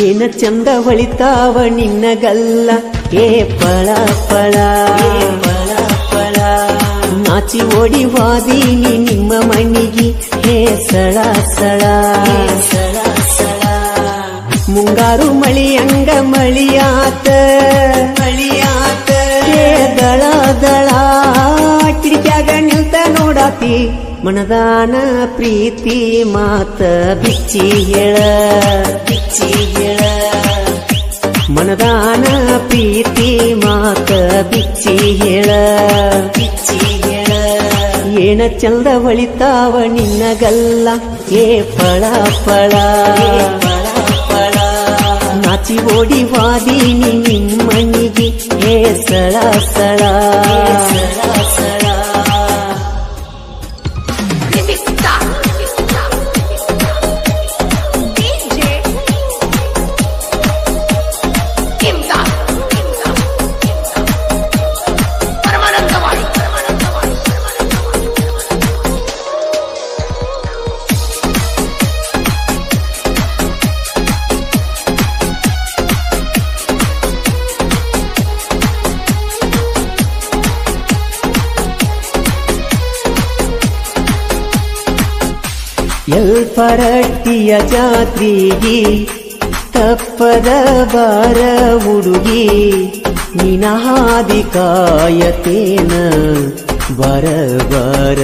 ಏನ ಚಂದ ಹೊಳಿತಾವ ನಿನ್ನ ಗಲ್ಲ ಏ ಪಳ ಪಳ ಪಳ ಪಳ ನಾಚಿ ಓಡಿ ವಾದೀನಿ ನಿಮ್ಮ ಮಣಿಗಿ ಹೇ ಸಳ ಸಳ ಸಳ ಸಳ ಮುಂಗಾರು ಮಳಿಯಂಗ ಮಳಿಯಾತ ಮಳಿಯಾತ ಹೇ ದಳ ದಳ ಕಿಡಿಕ್ಯಾಗ ನಿಲ್ತ ನೋಡಾತಿ ಮನದಾನ ಪ್ರೀತಿ ಮಾತ ಬಿಚ್ಚಿ ಹೇಳ ಬಿಚ್ಚಿ ಹೇಳ ಮನದಾನ ಪ್ರೀತಿ ಮಾತ ಬಿಚ್ಚಿ ಹೇಳ ಬಿಚ್ಚಿ ಹೇಳ ಏನ ಚಂದ ಹೊಳಿತಾವ ನಿನ್ನ ಗಲ್ಲ ಏ ಫಳ ಫಳ ಫಳ ಫಳ ನಾಚಿ ಓಡಿ ವಾದೀನಿ ನಿಮ್ಮನಿಗೆ ಹೇ ಸಳ ಸಳ ಸಳ ಸಳ DJ Kimta ಪರಮಾನಂದವಾಡಿ ಪರಮಾನಂದವಾಡಿ ಎಲ್ಪರಟ್ಟಿಯ ಜಾತ್ರಿಗಿ ತಪ್ಪದ ಬಾರ ಹುಡುಗಿ ನಿನ ಹಾದಿ ಕಾಯತೇನ ಬರ ಬರ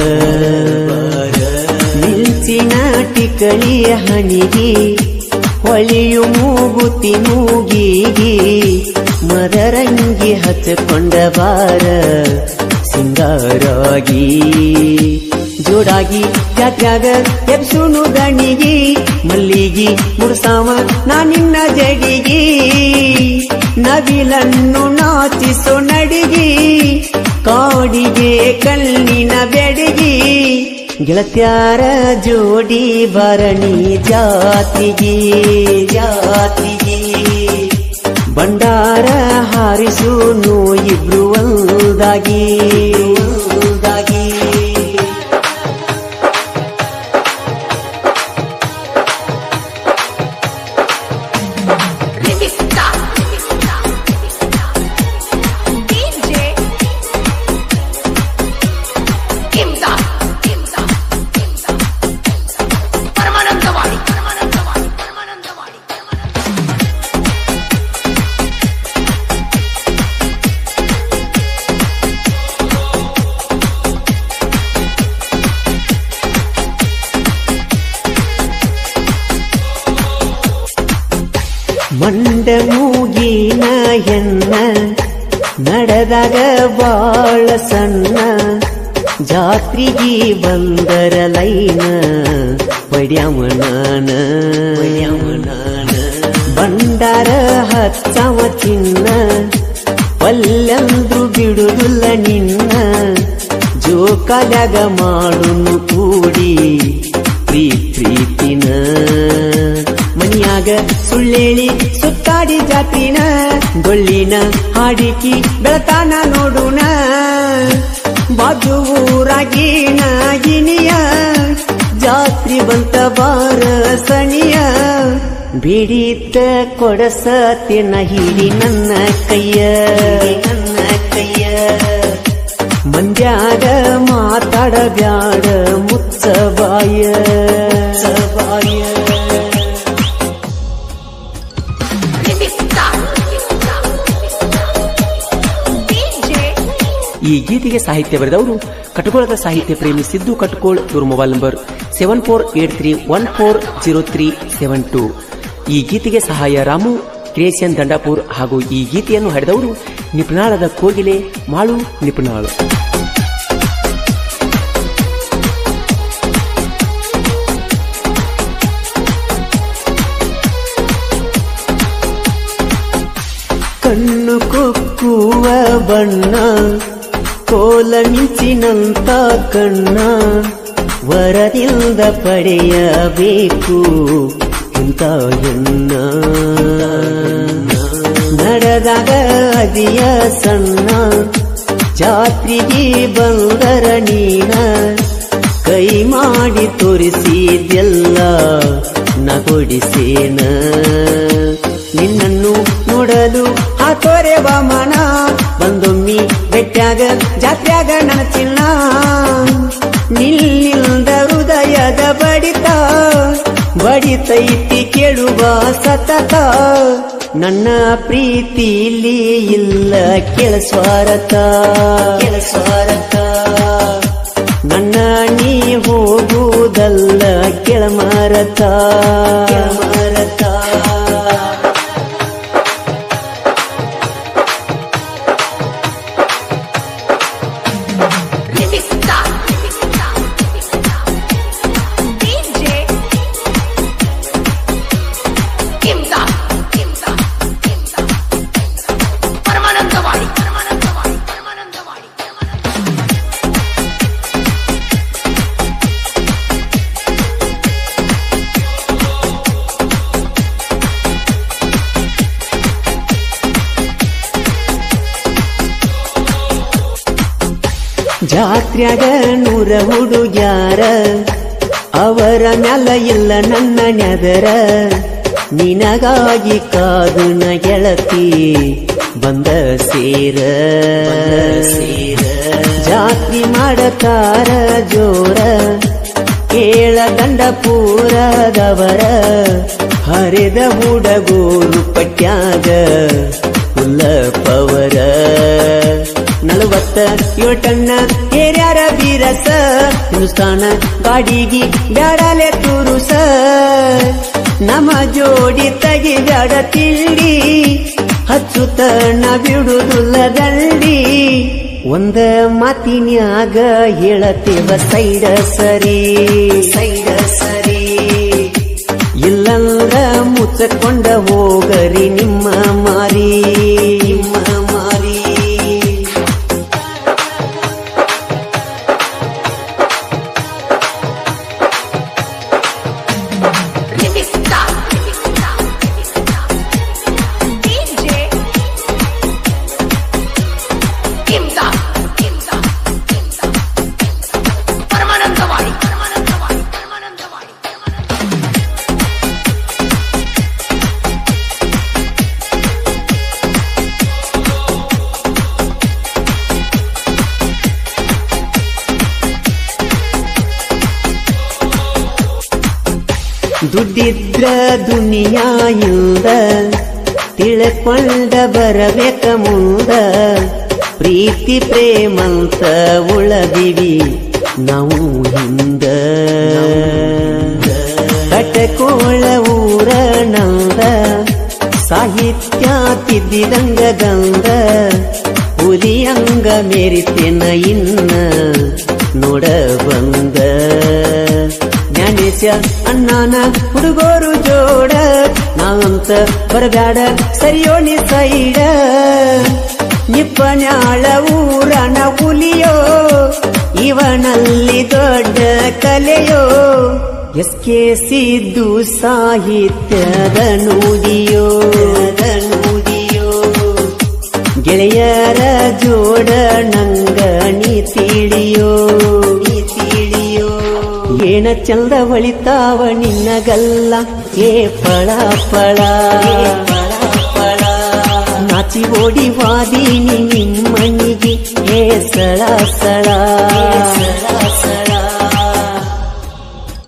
ನಿಲ್ಚಿನ ಟಿಕಳಿಯ ಹಣಿಗಿ ಹೊಳಿಯು ಮೂಗುತಿ ಮೂಗಿಗಿ ಮದರಂಗಿ ಹಚ್ಚಿಕೊಂಡ ಬಾರ ಸಿಂಗಾರಾಗಿ ಜೋಡಾಗಿ ಜಾತ್ಯಾಗ ಎಬ್ಸುನು ದಣಿಗಿ ಮಲ್ಲಿಗಿ ಮುಡ್ಸಾವ ನಾ ನಿನ್ನ ಜಡಿಗಿ ನವಿಲನ್ನು ನಾಚಿಸೋ ನಡಿಗಿ ಕಾಡಿಗೆ ಕಣ್ಣಿನ ಬೆಡಗಿ ಗೆಳತ್ಯಾರ ಜೋಡಿ ಭರಣಿ ಜಾತಿಗೆ ಜಾತಿಗೆ ಬಂಡಾರ ಹಾರಿಸುನು ಇಬ್ರು ಒಂದಾಗಿ ಒಂದಾಗಿ Rivista DJ Kimta Paramanandawadi Paramanandawadi Paramanandawadi ಮಂಡ ಮೂಗಿನ ಹೆನ್ನ ನಡೆದಾಗ ಬಾಳ ಸಣ್ಣ ಜಾತ್ರಿಗಿ ಬಂದರ ಲೈನ ಪಡ್ಯಾಮನಾನ ಪಡ್ಯಾಮನಾನ ಬಂಡಾರ ಹಚ್ಚವ ಚಿನ್ನ ಪಲ್ಲೆಂದ್ರು ಬಿಡುದಿಲ್ಲ ನಿನ್ನ ಜೋಕಾಲ್ಯಾಗ ಮಾಡುನು ಕೂಡಿ ಪ್ರೀ ಪ್ರೀತಿನ ಮನಿಯಾಗ ಸುಳ್ಳೇಳಿ ಸುತ್ತಾಡಿ ಜಾತ್ರಿನ ಡೊಳ್ಳಿನ ಹಾಡಿಕಿ ಬೆಳತಾನ ನೋಡುಣ ಬಾಜು ಊರಾಗಿನ ಗಿನಿಯ ಜಾತ್ರಿ ಬಂತ ಬಾರ ಸಣಿಯ ಬಿಡಿತ ಕೊಡಸತಿನ ಹಿಡಿ ನನ್ನ ಕೈಯ ನನ್ನ ಕೈಯ ಮಂದ್ಯಾಗ ಮಾತಾಡಬ್ಯಾಡ ಮುಚ್ಚಬಾಯ ಮುಚ್ಚಬಾಯ Rivista DJ ಈ ಗೀತೆಗೆ ಸಾಹಿತ್ಯ ಬರೆದವರು ಕಟಕೋಳದ ಸಾಹಿತ್ಯ ಪ್ರೇಮಿ ಸಿದ್ದು ಕಟ್ಕೋಳ್ ಇವ್ರ mobile number seven four eight three one four zero three seven two ಈ ಗೀತೆಗೆ ಸಹಾಯ ರಾಮು ಕ್ರಿಯೇಷನ್ ದಂಡಾಪುರ್ ಹಾಗೂ ಈ ಗೀತೆಯನ್ನು ಹಾಡಿದವರು ನಿಪುಣಾಳದ ಕೋಗಿಲೆ ಮಾಳು ನಿಪುಣಾಳು ಕಣ್ಣು ಕುಕ್ಕುವ ಬಣ್ಣ ಕೋಲ ಮಿಂಚಿನಂತ ಕಣ್ಣ ವರದಿಂದ ಪಡೆಯಬೇಕು ಇಂಥ ಹೆಣ್ಣ ನಡೆದಾಗ ಅದಿಯ ಸಣ್ಣ ಜಾತ್ರೆಗೆ ಬಂದರ ನೀನ ಕೈ ಮಾಡಿ ತೋರಿಸಿದ್ಯಲ್ಲ ನ ಕೊಡಿಸೇನ ನಿನ್ನನ್ನು ನೋಡಲು ಹಾಕೋರೆ ವಾಮನ ಬಂದೊಮ್ಮಿ ಬೆಟ್ಟಾಗ ಜಾತ್ರ್ಯಾಗ ನನ್ನ ಚಿನ್ನ ನಿಲ್ಲಿಲ್ದ ಹೃದಯದ ಬಡಿತ ಬಡಿತೈತಿ ಕೇಳುವ ಸತತ ನನ್ನ ಪ್ರೀತಿಲಿ ಇಲ್ಲ ಕೆಲಸ್ವಾರತ ಕೆಲಸ್ವಾರತ ನನ್ನ ನೀ ಹೋಗುವುದಲ್ಲ ಕೆಳಮರತ ಕೆಳಮರತ Limita. DJ. Kimda. Kimda. Kimda. Paramanandawadi Paramanandawadi Paramanandawadi Paramanandawadi ಜಾತ್ರ್ಯಾಗ ನೂರ ಹುಡುಗ್ಯಾರ ಅವರ ಮ್ಯಾಲ ಇಲ್ಲ ನನ್ನ ನೆದರ ನಿನಗಾಗಿ ಕಾದು ನ ಗೆಳತಿ ಬಂದ ಸೇರ ಸೇರ ಜಾತ್ರಿ ಮಾಡತಾರ ಜೋರ ಕೇಳ ಗಂಡ ಪೂರದವರ ಹರಿದ ಹುಡಗೋರು ಪಟ್ಯಾಗ ಹುಲ್ಲ ಪವರ ನಲವತ್ತ ಯೋಟಣ್ಣ ಏರ್ಯಾರ ಬೀರಸ ಹಿಂದುಸ್ತಾನ ಗಾಡಿಗಿ ಬ್ಯಾಡಲೆ ತುರುಸ ನಮ ಜೋಡಿ ತಗಿ ಬ್ಯಾಡ ತಿಂಡಿ ಹಚ್ಚುತಣ ಬಿಡುದುಲ್ಲ ದಂಡಿ ಒಂದ ಮಾತಿನ್ಯಾಗ ಹೇಳತೇವ ಸೈಡ ಸರಿ ಸೈಡ ಸರಿ ಇಲ್ಲಂದ್ರ ಮುಚ್ಚಕೊಂಡ ಹೋಗರಿ ನಿಮ್ಮ ಮಾರಿ ನಿಮ್ಮ ಮಾರಿ Limita. DJ. Kimda. Kimda. Kimda. Paramanandawadi Paramanandawadi Paramanandawadi Paramanandawadi ದುಡ್ಡಿದ್ರ ದುನಿಯಾ ಇಲ್ದ ತಿಳ್ಕೊಂಡ ಬರಬೇಕ ಮುಂದ ಪ್ರೀತಿ ಪ್ರೇಮಂತ ಉಳದಿವಿ ನಾವು ಹಿಂದ ಕಟಕೋಳ ಊರ ನಂದ ಸಾಹಿತ್ಯ ತಿದ್ದಿದಂಗ ಗಂಧ ಹುಲಿಯಂಗ ಮೇರಿತೆನ ಇನ್ನ ನೋಡ ಬಂದ ಜ್ಞಾನೇಶ ಅಣ್ಣನ ಹುಡುಗೋರು ಜೋಡ ನಾವಂತ ಬರಬ್ಯಾಡ ಸರಿಯೋಣಿ ಸೈಡ ನಿಪ್ಪನ್ಯಾಳ ಊರನ ಹುಲಿಯೋ ಇವನಲ್ಲಿ ದೊಡ್ಡ ಕಲೆಯೋ ಎಸ್ ಕೆ ಸಿದ್ದು ಸಾಹಿತ್ಯದ ನುಡಿಯೋ ನುಡಿಯೋ ಗೆಳೆಯರ ಜೋಡ ನಂಗ ನೀ ತಿಳಿಯೋ ನೀ ತಿಳಿಯೋ ಏನ ಚಂದ ಹೊಳಿತಾವ ನಿನ್ನಗಲ್ಲ ಏ ಫಳ ಫಳ ಫಳ ನಾಚಿ ಓಡಿ ವಾದೀನಿ ನಿಮ್ಮನಿಗೆ ಏ ಸಳ ಸಳ ಸಳ ಸಳ